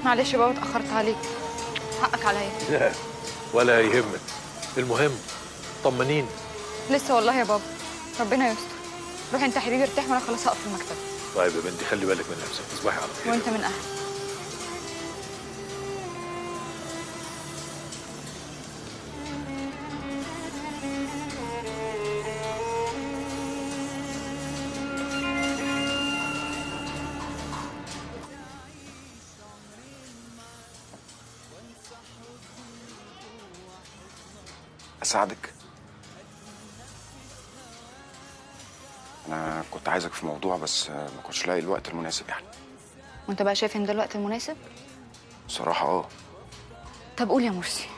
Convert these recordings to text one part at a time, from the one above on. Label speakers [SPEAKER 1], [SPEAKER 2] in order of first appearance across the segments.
[SPEAKER 1] معلش بقى اتاخرت عليك حقك عليا
[SPEAKER 2] لا ولا يهمك المهم طمنين
[SPEAKER 1] لسه والله يا بابا ربنا يستر روح انت يا حبيبي ارتاح وانا خلاص هقف في المكتب
[SPEAKER 2] طيب يا بنتي خلي بالك من نفسك تصبحي على خير
[SPEAKER 1] وانت من اهلك
[SPEAKER 3] اساعدك انا كنت عايزك في موضوع بس ما كنتش لاقي الوقت المناسب يعني
[SPEAKER 1] وانت بقى شايف ان ده الوقت المناسب
[SPEAKER 3] بصراحه اه
[SPEAKER 1] طب قول يا مرسي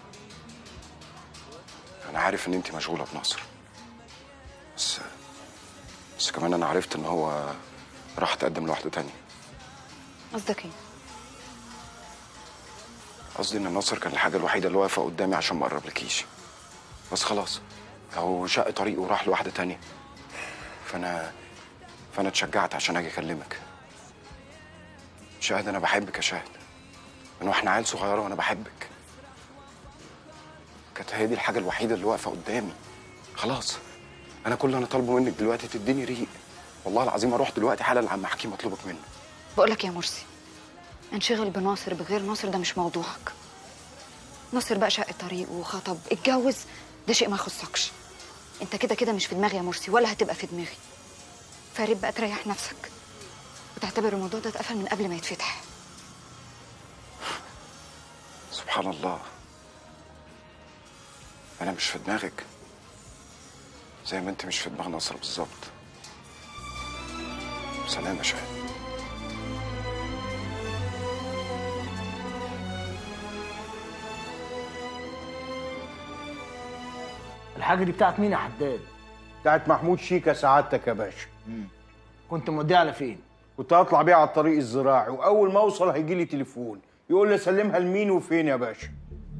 [SPEAKER 3] انا عارف ان انت مشغوله بناصر بس بس كمان انا عرفت ان هو راح تقدم لواحده تانية
[SPEAKER 1] قصدك ايه
[SPEAKER 3] قصدي ان ناصر كان الحاجه الوحيده اللي واقفه قدامي عشان ما اقربلكيش بس خلاص هو شق طريقه وراح لواحده تانية فانا فانا اتشجعت عشان اجي اكلمك شاهد انا بحبك يا شاهد من واحنا عيال صغيره وانا بحبك كانت هي دي الحاجه الوحيده اللي واقفه قدامي خلاص انا كل اللي انا طالبه منك دلوقتي تديني ريق والله العظيم اروح دلوقتي حالا لعم حكيم اطلبك منه
[SPEAKER 1] بقول لك يا مرسي انشغل بناصر بغير ناصر ده مش موضوعك ناصر بقى شق طريق وخطب اتجوز ده شيء ما يخصكش انت كده كده مش في دماغي يا مرسي ولا هتبقى في دماغي فاريد بقى تريح نفسك وتعتبر الموضوع ده اتقفل من قبل ما يتفتح
[SPEAKER 3] سبحان الله انا مش في دماغك زي ما انت مش في دماغ ناصر بالظبط سلام يا شاهد
[SPEAKER 4] الحاجه دي بتاعت مين يا حداد
[SPEAKER 5] بتاعت محمود شيكا سعادتك يا باشا
[SPEAKER 4] كنت موديها على فين
[SPEAKER 5] كنت هطلع بيها على الطريق الزراعي واول ما اوصل هيجي لي تليفون يقول لي اسلمها لمين وفين يا باشا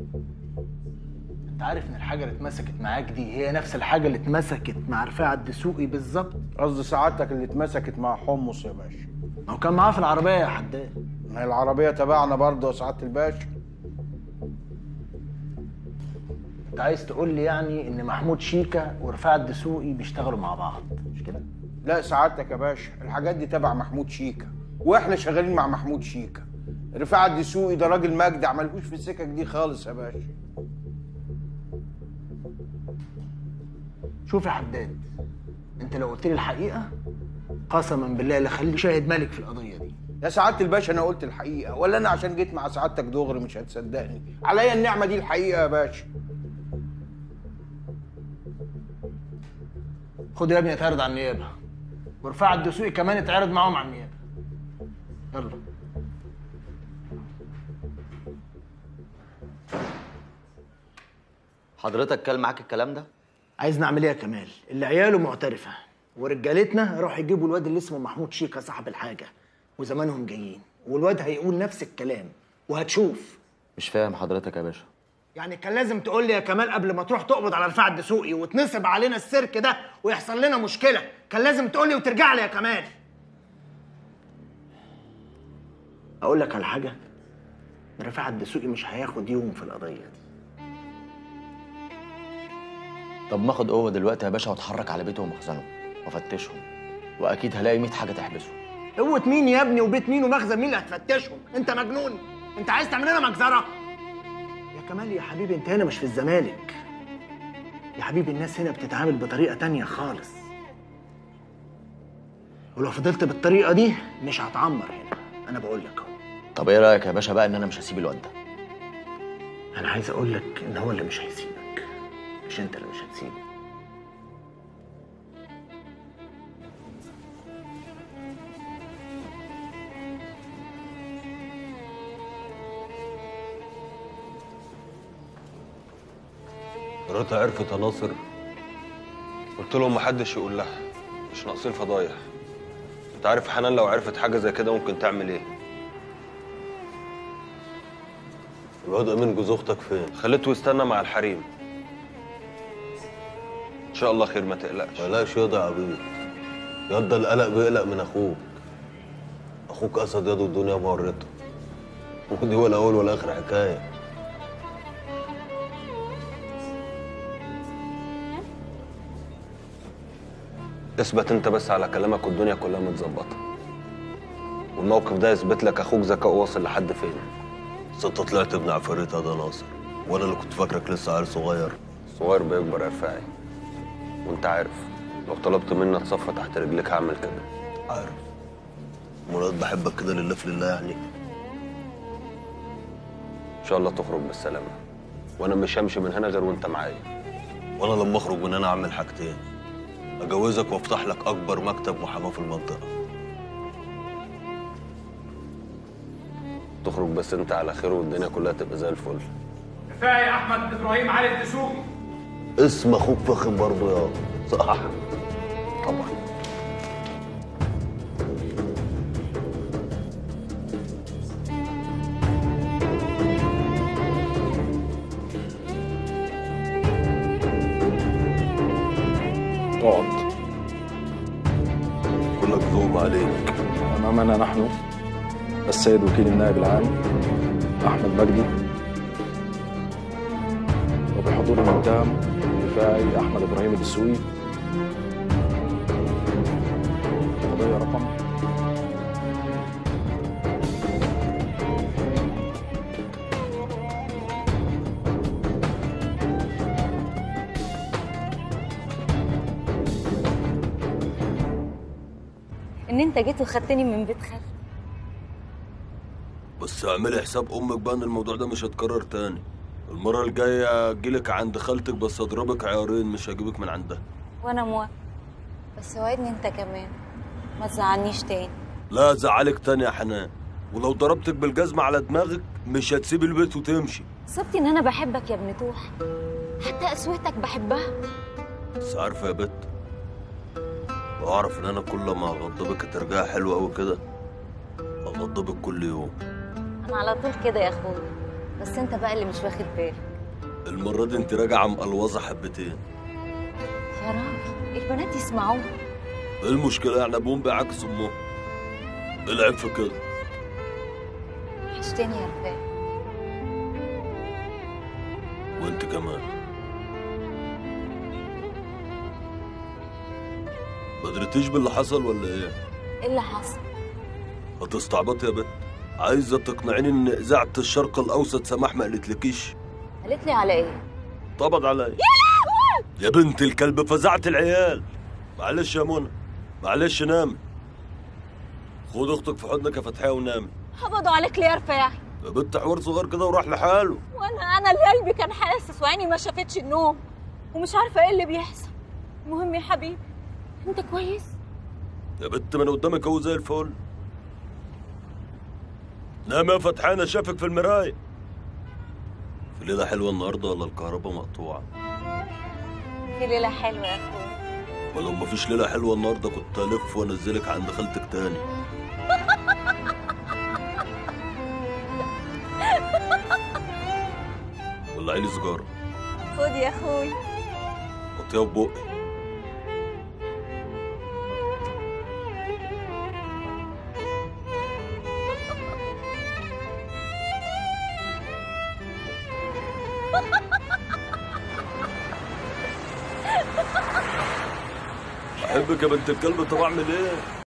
[SPEAKER 4] انت عارف ان الحاجه اللي اتمسكت معاك دي هي نفس الحاجه اللي اتمسكت مع رفاعة الدسوقي بالظبط
[SPEAKER 5] قصدي سعادتك اللي اتمسكت مع حمص يا باشا
[SPEAKER 4] ما هو كان معاه في العربيه يا حداد
[SPEAKER 5] ما هي العربيه تبعنا برضه يا سعاده الباشا
[SPEAKER 4] انت عايز تقول لي يعني ان محمود شيكا ورفاعة الدسوقي بيشتغلوا مع بعض مش كده
[SPEAKER 5] لا سعادتك يا باشا الحاجات دي تبع محمود شيكا واحنا شغالين مع محمود شيكا رفاعة الدسوقي ده راجل مجدع ملهوش في السكك دي خالص يا باشا
[SPEAKER 4] شوف يا حداد انت لو قلت لي الحقيقه قسما بالله لا خلي شاهد ملك في القضيه دي
[SPEAKER 5] يا سعاده الباشا انا قلت الحقيقه ولا انا عشان جيت مع سعادتك دغري مش هتصدقني عليا النعمه دي الحقيقه يا باشا
[SPEAKER 4] خد يا ابني اتعرض على النيابه ورفاعة الدسوقي كمان اتعرض معاهم على النيابه يلا
[SPEAKER 6] حضرتك كان معاك الكلام ده؟
[SPEAKER 4] عايز نعمل ايه يا كمال اللي عياله معترفه ورجالتنا راحوا يجيبوا الواد اللي اسمه محمود شيكا صاحب الحاجه وزمانهم جايين والواد هيقول نفس الكلام وهتشوف
[SPEAKER 6] مش فاهم حضرتك يا باشا
[SPEAKER 4] يعني كان لازم تقول لي يا كمال قبل ما تروح تقبض على رفاعة الدسوقي وتنصب علينا السيرك ده ويحصل لنا مشكله كان لازم تقول لي وترجع لي يا كمال اقول لك على حاجه رفاعة الدسوقي مش هياخد يوم في القضيه دي
[SPEAKER 6] طب ما اخد قوه دلوقتي يا باشا واتحرك على بيته ومخزنه وافتشهم واكيد هلاقي 100 حاجه تحبسه
[SPEAKER 4] قوة مين يا ابني وبيت مين ومخزن مين اللي هتفتشهم؟ أنت مجنون؟ أنت عايز تعمل لنا مجزرة؟ يا كمال يا حبيبي أنت هنا مش في الزمالك. يا حبيبي الناس هنا بتتعامل بطريقة تانية خالص. ولو فضلت بالطريقة دي مش هتعمر هنا، أنا بقول لك أهو.
[SPEAKER 6] طب ايه رايك يا باشا بقى ان انا مش هسيب الواد ده
[SPEAKER 4] أنا عايز أقول لك إن هو اللي مش هيسيبك، مش أنت اللي مش هتسيبه.
[SPEAKER 7] مراتي عرفت يا ناصر قلت لهم محدش يقول لها مش ناقصين فضايح انت عارف حنان لو عرفت حاجه زي كده ممكن تعمل ايه الواد امين جوز اختك فين خليته يستنى مع الحريم ان شاء الله خير ما تقلقش
[SPEAKER 8] بلاش ياض يا عبيط ياض ده القلق بيقلق من اخوك اخوك اسد ياض الدنيا مورته ودي ولا اول ولا اخر حكايه
[SPEAKER 7] اثبت انت بس على كلامك والدنيا كلها متظبطه والموقف ده يثبت لك اخوك ذكاء واصل لحد فين
[SPEAKER 8] بس انت طلعت ابن عفاريت يا ده ناصر وانا اللي كنت فاكرك لسه عيل صغير
[SPEAKER 7] صغير بيكبر يا رفاعي وانت عارف لو طلبت مني اتصفى تحت رجليك هعمل كده
[SPEAKER 8] عارف مراد بحبك كده لله في لله يعني
[SPEAKER 7] ان شاء الله تخرج بالسلامه وانا مش همشي من هنا غير وانت معايا
[SPEAKER 8] وانا لما اخرج من هنا اعمل حاجتين اجوزك وافتح لك اكبر مكتب محاماه في المنطقه
[SPEAKER 7] تخرج بس انت على خير والدنيا كلها تبقى زي الفل
[SPEAKER 9] رفاعي احمد ابراهيم علي الدسوقي
[SPEAKER 8] اسم اخوك فخم برضه يا صح
[SPEAKER 7] طبعا
[SPEAKER 3] اقعد
[SPEAKER 8] كلك ذوق عليك
[SPEAKER 10] أمامنا نحن السيد وكيل النائب العام أحمد مجدي وبحضور المتهم الدفاعي أحمد إبراهيم الدسوقي قضية رقم
[SPEAKER 11] ان انت جيت وخدتني من بيت خالتي
[SPEAKER 8] بس اعملي حساب امك بقى ان الموضوع ده مش هيتكرر تاني المره الجايه اجيلك عند خالتك بس اضربك عيارين مش هجيبك من عندها
[SPEAKER 11] وانا موافق بس وعدني انت كمان ما تزعلنيش تاني
[SPEAKER 8] لا ازعلك تاني يا حنان ولو ضربتك بالجزمه على دماغك مش هتسيب البيت وتمشي
[SPEAKER 11] صبتي ان انا بحبك يا ابن توح حتى قسوتك بحبها
[SPEAKER 8] بس عارفه يا بت لو اعرف ان انا كل ما اغضبك هترجعي حلوه قوي كده اغضبك كل يوم
[SPEAKER 11] انا على طول كده يا اخويا بس انت بقى اللي مش واخد بالك
[SPEAKER 8] المره دي انت راجعه مقلوظه حبتين
[SPEAKER 11] يا راجل البنات يسمعوه
[SPEAKER 8] ايه المشكله يعني ابوهم بيعكس امهم ايه العيب في كده
[SPEAKER 11] وحشتني يا رفاق
[SPEAKER 8] وانت كمان ما دريتيش باللي حصل ولا ايه
[SPEAKER 11] ايه اللي حصل
[SPEAKER 8] هتستعبط يا بت عايزه تقنعيني ان اذاعه الشرق الاوسط سماح ما قالتلكيش
[SPEAKER 11] قالت لي على ايه
[SPEAKER 8] طبعا عليا يا بنت الكلب فزعت العيال معلش يا منى معلش نامي خد اختك في حضنك يا فتحيه ونامي
[SPEAKER 11] قبضوا عليك ليه يا رفاعي
[SPEAKER 8] يا بنت حوار صغير كده وراح لحاله
[SPEAKER 11] وانا انا اللي قلبي كان حاسس وعيني ما شافتش النوم ومش عارفه ايه اللي بيحصل المهم يا حبيبي انت كويس
[SPEAKER 8] يا بنت من قدامك اهو زي الفل نام يا فتحيه انا شافك في المرايه في ليله حلوه النهارده ولا الكهرباء مقطوعه
[SPEAKER 11] في ليله حلوه يا اخويا
[SPEAKER 8] ولو مفيش ليله حلوه النهارده كنت الف وانزلك عند خالتك تاني ولعي لي سجاره
[SPEAKER 11] خد يا اخويا
[SPEAKER 8] حطيها في بقي احبك يا بنت الكلب طب اعمل ايه